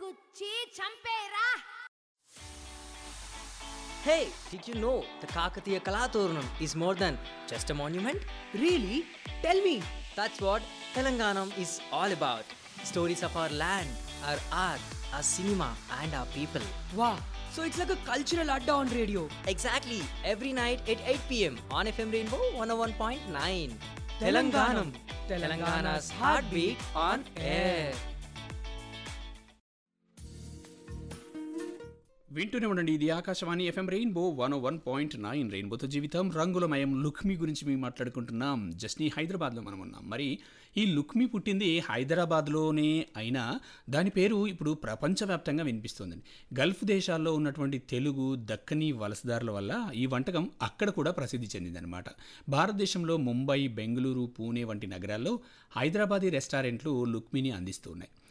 గుచ్చి చంపేరా Hey, did you know the Kakatiya Kalaturnam is more than just a monument? Really? Tell me. That's what Telanganam is all about. Stories of our land, our art, our cinema, and our people. Wow. So it's like a cultural adda on radio. Exactly, every night at 8 pm on FM Rainbow 101.9. Telanganam. Telangana's heartbeat on air. వింటూనే ఉండండి ఇది ఆకాశవాణి FM rainbow one one point nine రెయిన్బోతో జీవితం రంగులమయం లుక్మి గురించి మేము మాట్లాడుకుంటున్నాం జస్ని హైదరాబాద్లో మనం ఉన్నాం మరి ఈ లుక్మి పుట్టింది హైదరాబాద్లోనే అయినా దాని పేరు ఇప్పుడు ప్రపంచవ్యాప్తంగా వినిపిస్తుందండి గల్ఫ్ దేశాల్లో ఉన్నటువంటి తెలుగు దక్కని వలసదారుల వల్ల ఈ వంటకం అక్కడ కూడా ప్రసిద్ధి చెందిందనమాట భారతదేశంలో ముంబై బెంగళూరు పూణే వంటి నగరాల్లో హైదరాబాదీ రెస్టారెంట్లు లుక్మిని అందిస్తూ ఉన్నాయి